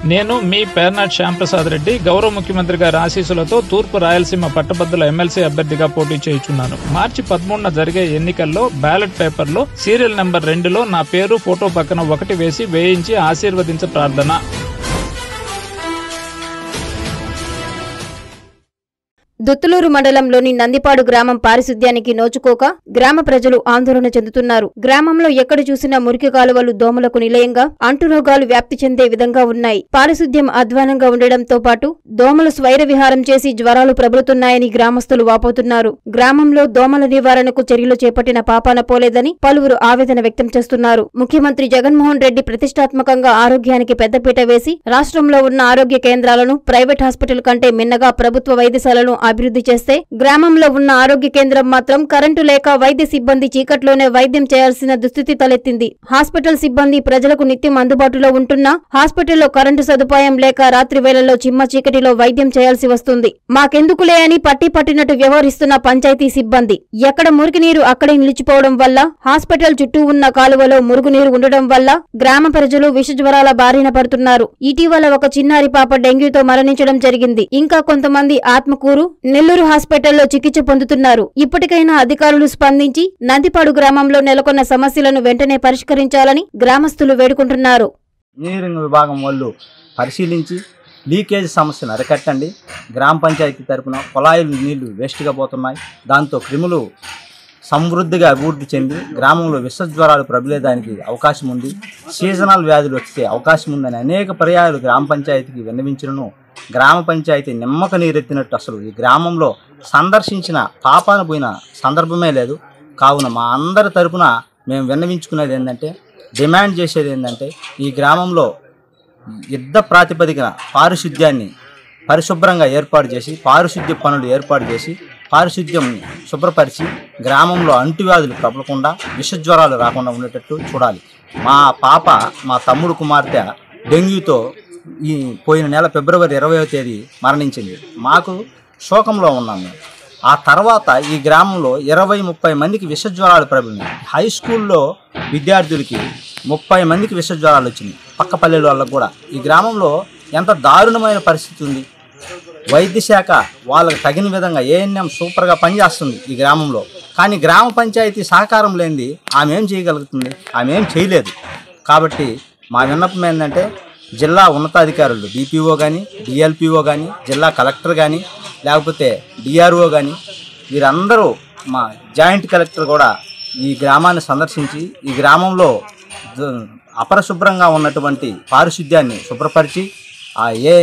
నేను మీ పేర్నాట్ శ్యాంప్రసాద్ రెడ్డి గౌరవ ముఖ్యమంత్రి గారి ఆశీస్సులతో తూర్పు రాయలసీమ పట్టభద్రుల ఎమ్మెల్సీ అభ్యర్థిగా పోటీ చేయుచున్నాను మార్చి పదమూడున జరిగే ఎన్నికల్లో బ్యాలెట్ పేపర్లో సీరియల్ నెంబర్ రెండులో నా పేరు ఫోటో పక్కన ఒకటి వేసి వేయించి ఆశీర్వదించ ప్రార్థన దుత్తులూరు మండలంలోని నందిపాడు గ్రామం పారిశుద్ధ్యానికి నోచుకోక గ్రామ ప్రజలు ఆందోళన చెందుతున్నారు గ్రామంలో ఎక్కడ చూసినా మురికి కాలువలు దోమలకు నిలయంగా అంటురోగాలు వ్యాప్తి చెందే విధంగా ఉన్నాయి పారిశుద్ధ్యం అధ్వానంగా ఉండడంతో పాటు దోమలు స్వైర విహారం చేసి జ్వరాలు ప్రబలుతున్నాయని గ్రామస్తులు వాపోతున్నారు గ్రామంలో దోమల నివారణకు చర్యలు చేపట్టిన పాపాన పోలేదని పలువురు ఆవేదన వ్యక్తం చేస్తున్నారు ముఖ్యమంత్రి జగన్మోహన్ రెడ్డి ప్రతిష్టాత్మకంగా ఆరోగ్యానికి పెద్దపీట వేసి రాష్ట్రంలో ఉన్న ఆరోగ్య కేంద్రాలను ప్రైవేట్ హాస్పిటల్ కంటే మిన్నగా ప్రభుత్వ వైద్యశాలను అభివృద్ధి చేస్తే గ్రామంలో ఉన్న ఆరోగ్య కేంద్రం మాత్రం కరెంటు లేక వైద్య సిబ్బంది చీకట్లోనే వైద్యం చేయాల్సిన దుస్థితి తలెత్తింది హాస్పిటల్ సిబ్బంది ప్రజలకు నిత్యం అందుబాటులో ఉంటున్నా హాస్పిటల్లో కరెంటు సదుపాయం లేక రాత్రి వేళల్లో చిమ్మ చీకటిలో వైద్యం చేయాల్సి వస్తుంది మాకెందుకులే అని పట్టి పట్టినట్టు వ్యవహరిస్తున్న పంచాయతీ సిబ్బంది ఎక్కడ మురికి నీరు అక్కడే నిలిచిపోవడం వల్ల హాస్పిటల్ చుట్టూ ఉన్న కాలువలో మురుగునీరు ఉండడం వల్ల గ్రామ ప్రజలు విష జ్వరాల బారిన పడుతున్నారు ఇటీవల ఒక చిన్నారి పాప డెంగ్యూతో మరణించడం జరిగింది ఇంకా కొంతమంది ఆత్మకూరు నెల్లూరు హాస్పిటల్లో చికిత్స పొందుతున్నారు ఇప్పటికైనా అధికారులు స్పందించి నందిపాడు గ్రామంలో నెలకొన్న సమస్యలను వెంటనే పరిష్కరించాలని గ్రామస్తులు వేడుకుంటున్నారు ఇంజనీరింగ్ విభాగం వాళ్ళు పరిశీలించి లీకేజ్ సమస్యను అరికట్టండి గ్రామ పంచాయతీ తరపున కుళాయిలు నీళ్లు వేస్ట్గా పోతున్నాయి దాంతో క్రిములు సమృద్ధిగా అభివృద్ధి చెంది గ్రామంలో విషజ్వరాలు ప్రబలేదానికి అవకాశం ఉంది సీజనల్ వ్యాధులు వచ్చే అవకాశం ఉందని అనేక పర్యాయాలు గ్రామ పంచాయతీకి విన్నవించినను గ్రామ పంచాయతీ నిమ్మక నీరెత్తినట్టు అసలు ఈ గ్రామంలో సందర్శించిన పాపాన పోయిన సందర్భమే లేదు కావున మా అందరి తరపున మేము విన్నవించుకునేది ఏంటంటే డిమాండ్ చేసేది ఏంటంటే ఈ గ్రామంలో యుద్ధ ప్రాతిపదికన పారిశుద్ధ్యాన్ని పరిశుభ్రంగా ఏర్పాటు చేసి పారిశుద్ధ్య పనులు ఏర్పాటు చేసి పారిశుద్ధ్యం శుభ్రపరిచి గ్రామంలో అంటువ్యాధులు ప్రబలకుండా విషజ్వరాలు రాకుండా ఉండేటట్టు చూడాలి మా పాప మా తమ్ముడు కుమార్తె డెంగ్యూతో ఈ పోయిన నెల ఫిబ్రవరి ఇరవయో తేదీ మరణించింది మాకు శోకంలో ఉన్నాం మేము ఆ తర్వాత ఈ గ్రామంలో ఇరవై ముప్పై మందికి విషజ్వరాలు ప్రబలినాయి హై స్కూల్లో విద్యార్థులకి ముప్పై మందికి విషజ్వరాలు వచ్చినాయి పక్క పల్లెల వాళ్ళకు కూడా ఈ గ్రామంలో ఎంత దారుణమైన పరిస్థితి ఉంది వైద్య శాఖ వాళ్ళకి తగిన విధంగా ఏఎన్ఎం సూపర్గా పనిచేస్తుంది ఈ గ్రామంలో కానీ గ్రామ పంచాయతీ సహకారం లేనిది ఆమె ఏం చేయగలుగుతుంది ఆమె ఏం చేయలేదు కాబట్టి మా విన్నపం ఏంటంటే జిల్లా ఉన్నతాధికారులు డిపిఓ కానీ డిఎల్పిఓ కానీ జిల్లా కలెక్టర్ కానీ లేకపోతే డిఆర్ఓ కానీ వీరందరూ మా జాయింట్ కలెక్టర్ కూడా ఈ గ్రామాన్ని సందర్శించి ఈ గ్రామంలో ద- అపరిశుభ్రంగా ఉన్నటువంటి పారిశుద్ధ్యాన్ని శుభ్రపరిచి ఆ ఏ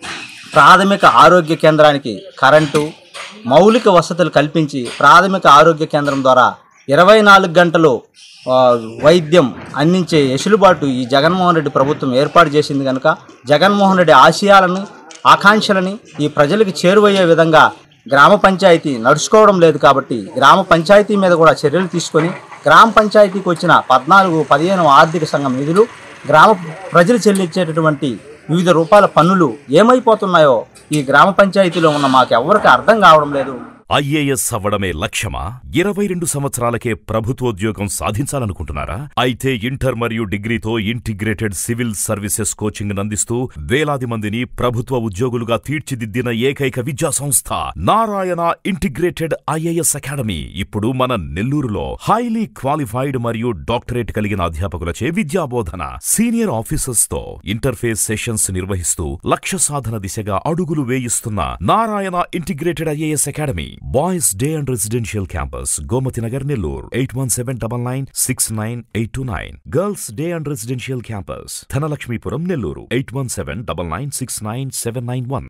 ప్రాథమిక ఆరోగ్య కేంద్రానికి కరెంటు మౌలిక వసతులు కల్పించి ప్రాథమిక ఆరోగ్య కేంద్రం ద్వారా ఇరవై నాలుగు గంటలు ఆ, వైద్యం అందించే ఎసులుబాటు ఈ జగన్మోహన్ రెడ్డి ప్రభుత్వం ఏర్పాటు చేసింది కనుక జగన్మోహన్ రెడ్డి ఆశయాలను ఆకాంక్షలని ఈ ప్రజలకు చేరువయ్యే విధంగా గ్రామ పంచాయతీ నడుచుకోవడం లేదు కాబట్టి గ్రామ పంచాయతీ మీద కూడా చర్యలు తీసుకొని గ్రామ పంచాయతీకి వచ్చిన పద్నాలుగు పదిహేను ఆర్థిక సంఘం నిధులు గ్రామ ప్రజలు చెల్లించేటటువంటి వివిధ రూపాయల పన్నులు ఏమైపోతున్నాయో ఈ గ్రామ పంచాయతీలో ఉన్న మాకు ఎవరికి అర్థం కావడం లేదు ఐఏఎస్ అవ్వడమే లక్ష్యమా ఇరవై రెండు సంవత్సరాలకే ప్రభుత్వోద్యోగం సాధించాలనుకుంటున్నారా అయితే ఇంటర్ మరియు డిగ్రీతో ఇంటిగ్రేటెడ్ సివిల్ సర్వీసెస్ కోచింగ్ అందిస్తూ వేలాది మందిని ప్రభుత్వ ఉద్యోగులుగా తీర్చిదిద్దిన ఏకైక విద్యా సంస్థ నారాయణ ఇంటిగ్రేటెడ్ ఐఏఎస్ అకాడమీ ఇప్పుడు మన నెల్లూరులో హైలీ క్వాలిఫైడ్ మరియు డాక్టరేట్ కలిగిన అధ్యాపకులచే విద్యాబోధన సీనియర్ ఆఫీసర్స్ తో ఇంటర్ఫేస్ సెషన్స్ నిర్వహిస్తూ లక్ష్య సాధన దిశగా అడుగులు వేయిస్తున్న Narayana integrated IAS academy boys day and residential campus Gomathi Nagar Nellore eight one seven double nine six nine eight two nine girls day and residential campus Dhanalakshmipuram Nellore eight one seven double nine six nine seven nine one